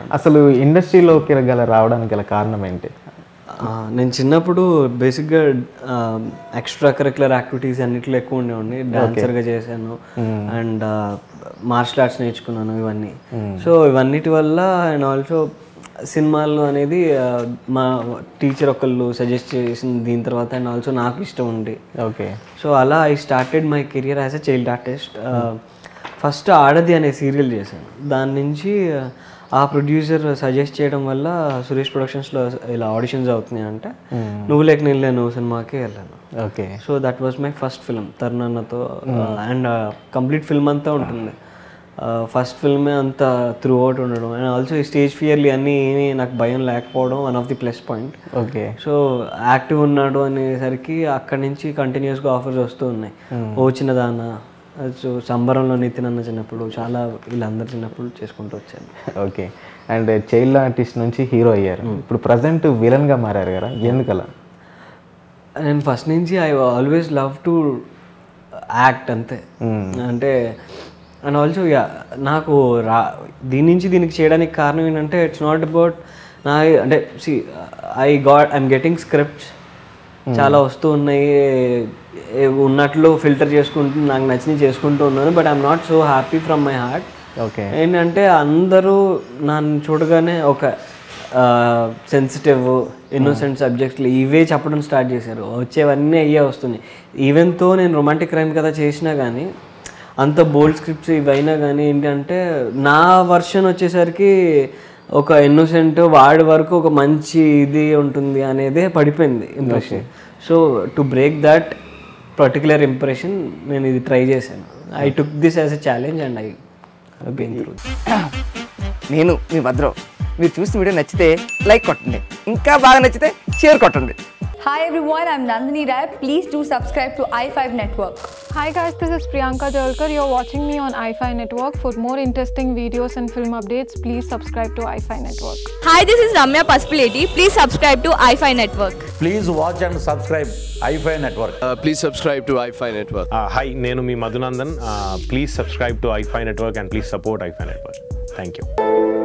అసలు ఇండస్ట్రీలోకి గల రావడానికి గల కారణం ఏంటి ఆ, నేను చిన్నప్పుడు బేసిక్గా ఎక్స్ట్రా కరికులర్ యాక్టివిటీస్ అన్నిట్లో ఎక్కువ ఉండేవాడిని డాన్సర్గా చేశాను అండ్ మార్షల్ ఆర్ట్స్ నేర్చుకున్నాను ఇవన్నీ సో ఇవన్నిటి వల్ల అండ్ ఆల్సో సినిమాలు అనేది ఆ, మా టీచర్ ఒకళ్ళు సజెస్ట్ చేసిన దీని తర్వాత అండ్ ఆల్సో నాకు ఇష్టం ఉండి ఓకే సో అలా I started my career as a child artist first Aadadi అనే సీరియల్ చేశాను దాని నుంచి uh, ఆ ప్రొడ్యూసర్ సజెస్ట్ చేయడం వల్ల సురేష్ ప్రొడక్షన్స్లో ఇలా ఆడిషన్స్ అవుతున్నాయి అంటే నువ్వు లేక నేను లేను సినిమాకి వెళ్ళాను okay so that was my first film తరుణన్నతో అండ్ కంప్లీట్ ఫిల్మ్ అంతా ఉంటుంది ఫస్ట్ ఫిల్మే అంత త్రూ అవుట్ ఉండడం అండ్ ఆల్సో ఈ స్టేజ్ ఫియర్లీ అన్నీ ఏమీ నాకు భయం లేకపోవడం one of the plus point okay so active ఉన్నాడు అనేసరికి అక్కడి నుంచి కంటిన్యూస్గా ఆఫర్స్ వస్తూ ఉన్నాయి ఓ చిన్నదాన సో సంబరంలో నితిన్ అన్న చిన్నప్పుడు చాలా వీళ్ళందరూ చిన్నప్పుడు చేసుకుంటూ వచ్చాను ఓకే అండ్ చైల్డ్ ఆర్టిస్ట్ నుంచి హీరో అయ్యారు ఇప్పుడు ప్రజెంట్ విలన్గా మారారు కదా ఎందుకలా నేను ఫస్ట్ నుంచి I always love to act అంతే అంటే అండ్ ఆల్సో యా నాకు రా దీని నుంచి దీనికి చేయడానికి కారణం ఏంటంటే ఇట్స్ నాట్ అబౌట్ నా అంటే see I got I'm getting scripts చాలా వస్తూ ఉన్నాయి ఏ ఉన్నట్లు ఫిల్టర్ చేసుకుంటూ నాకు నచ్చినవి చేసుకుంటూ ఉన్నాను but I'm not so happy from my heart okay ఏంటంటే అందరూ నన్ను చూడగానే ఒక సెన్సిటివ్ ఇన్నోసెంట్ సబ్జెక్ట్స్లు ఇవే చెప్పడం స్టార్ట్ చేశారు వచ్చేవన్నీ అయ్యే వస్తున్నాయి ఈవెన్తో నేను రొమాంటిక్ క్రైమ్ కథ చేసినా కానీ అంత బోల్డ్ స్క్రిప్ట్స్ ఇవైనా కానీ ఏంటంటే నా వర్షన్ వచ్చేసరికి ఒక ఇన్నోసెంట్ వాడి వరకు ఒక మంచి ఇది ఉంటుంది అనేదే పడిపోయింది impression so to break that particular impression నేను ఇది ట్రై చేశాను I took this as a challenge and I been through నేను మీ భద్రం మీరు చూసిన వీడియో నచ్చితే లైక్ కొట్టండి ఇంకా బాగా నచ్చితే షేర్ కొట్టండి Hi everyone, I'm Nandini Rai. Please do subscribe to i5 Network. Hi guys, this is Priyanka Jalkar. You're watching me on iFi Network. For more interesting videos and film updates, please subscribe to iFi Network. Hi, this is Ramya Paspaleti. Please subscribe to iFi Network. Please watch and subscribe iFi Network. Please subscribe to iFi network hi నేను మీ Madhunandan please subscribe to iFi network and please support iFi network thank you